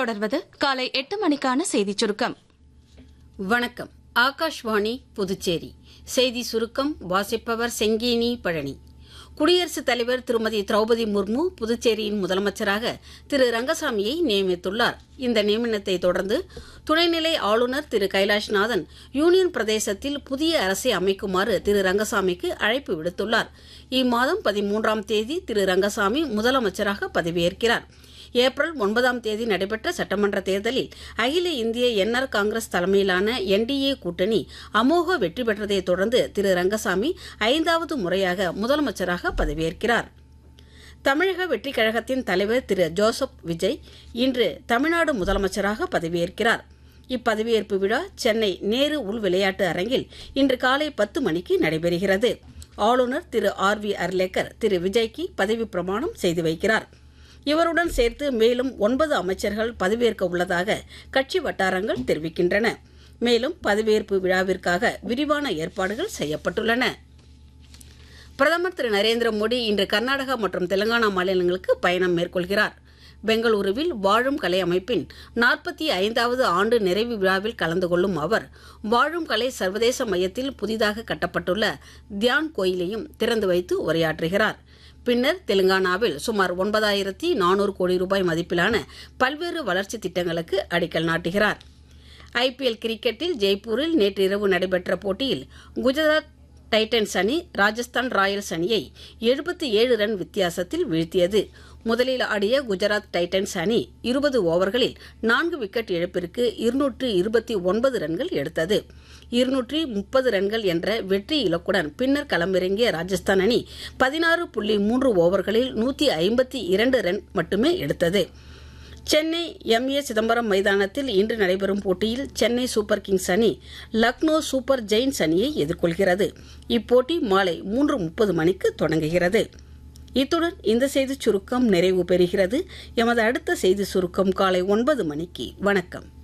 தொடர்வது காலை எட்டு மணிக்கான செய்திச் சுருக்கம் வணக்கம் ஆகாஷ்வாணி புதுச்சேரி செய்தி சுருக்கம் வாசிப்பவர் செங்கேனி பழனி குடியரசுத் தலைவர் திருமதி திரௌபதி முர்மு புதுச்சேரியின் முதலமைச்சராக திரு ரங்கசாமியை நியமித்துள்ளார் இந்த நியமனத்தை தொடர்ந்து துணைநிலை ஆளுநர் திரு கைலாஷ்நாதன் யூனியன் பிரதேசத்தில் புதிய அரசை அமைக்குமாறு திரு ரங்கசாமிக்கு அழைப்பு விடுத்துள்ளார் இம்மாதம் பதிமூன்றாம் தேதி திரு ரங்கசாமி முதலமைச்சராக பதவியேற்கிறார் ஏப்ரல் ஒன்பதாம் தேதி நடைபெற்ற சட்டமன்ற தேர்தலில் அகில இந்திய என்ஆர் காங்கிரஸ் தலைமையிலான என்டிஏ கூட்டணி அமோக வெற்றி பெற்றதைத் தொடர்ந்து திரு ரங்கசாமி ஐந்தாவது முறையாக முதலமைச்சராக பதவியேற்கிறார் தமிழக வெற்றிக் கழகத்தின் தலைவர் திரு ஜோசப் விஜய் இன்று தமிழ்நாடு முதலமைச்சராக பதவியேற்கிறார் இப்பதவியேற்பு விழா சென்னை நேரு உள் விளையாட்டு அரங்கில் இன்று காலை பத்து மணிக்கு நடைபெறுகிறது ஆளுநர் திரு ஆர் வி அர்லேக்கர் திரு விஜய்க்கு பதவி பிரமாணம் செய்து வைக்கிறார் இவருடன் சேர்த்து மேலும் ஒன்பது அமைச்சர்கள் பதவியேற்க உள்ளதாக கட்சி வட்டாரங்கள் தெரிவிக்கின்றன மேலும் பதவியேற்பு விழாவிற்காக விரிவான ஏற்பாடுகள் செய்யப்பட்டுள்ளன பிரதமர் திரு நரேந்திர மோடி இன்று கர்நாடகா மற்றும் தெலங்கானா மாநிலங்களுக்கு பயணம் மேற்கொள்கிறார் பெங்களூருவில் வாழும் கலை அமைப்பின் நாற்பத்தி ஐந்தாவது ஆண்டு நிறைவு விழாவில் கலந்து கொள்ளும் அவர் வாழும் கலை சர்வதேச மையத்தில் புதிதாக கட்டப்பட்டுள்ள தியான் கோயிலையும் திறந்து வைத்து உரையாற்றுகிறார் பின்னர் தெலுங்கானாவில் சுமார் ஒன்பதாயிரத்தி நானூறு கோடி ரூபாய் மதிப்பிலான பல்வேறு வளர்ச்சி திட்டங்களுக்கு அடிக்கல் நாட்டுகிறார் ஐபிஎல் கிரிக்கெட்டில் ஜெய்ப்பூரில் நேற்று இரவு நடைபெற்ற போட்டியில் குஜராத் டைட்டன்ஸ் அணி ராஜஸ்தான் ராயல்ஸ் அணியை எழுபத்தி ஏழு ரன் வித்தியாசத்தில் வீழ்த்தியது முதலில் ஆடிய குஜராத் டைட்டன்ஸ் அணி இருபது ஓவர்களில் நான்கு விக்கெட் இழப்பிற்கு இருநூற்று இருபத்தி ஒன்பது ரன்கள் எடுத்தது இருநூற்றி முப்பது ரன்கள் என்ற வெற்றி இலக்குடன் பின்னர் களமிறங்கிய ராஜஸ்தான் அணி பதினாறு புள்ளி மூன்று ஓவர்களில் நூற்றி ஐம்பத்தி இரண்டு ரன் மட்டுமே எடுத்தது சென்னை எம் ஏ சிதம்பரம் மைதானத்தில் இன்று நடைபெறும் போட்டியில் சென்னை சூப்பர் கிங்ஸ் அணி லக்னோ சூப்பர் ஜெயின்ஸ் அணியை எதிர்கொள்கிறது இப்போட்டி மாலை மூன்று முப்பது மணிக்கு தொடங்குகிறது இத்துடன் இந்த செய்திச் சுருக்கம் நிறைவு பெறுகிறது எமது அடுத்த செய்தி சுருக்கம் காலை ஒன்பது மணிக்கு வணக்கம்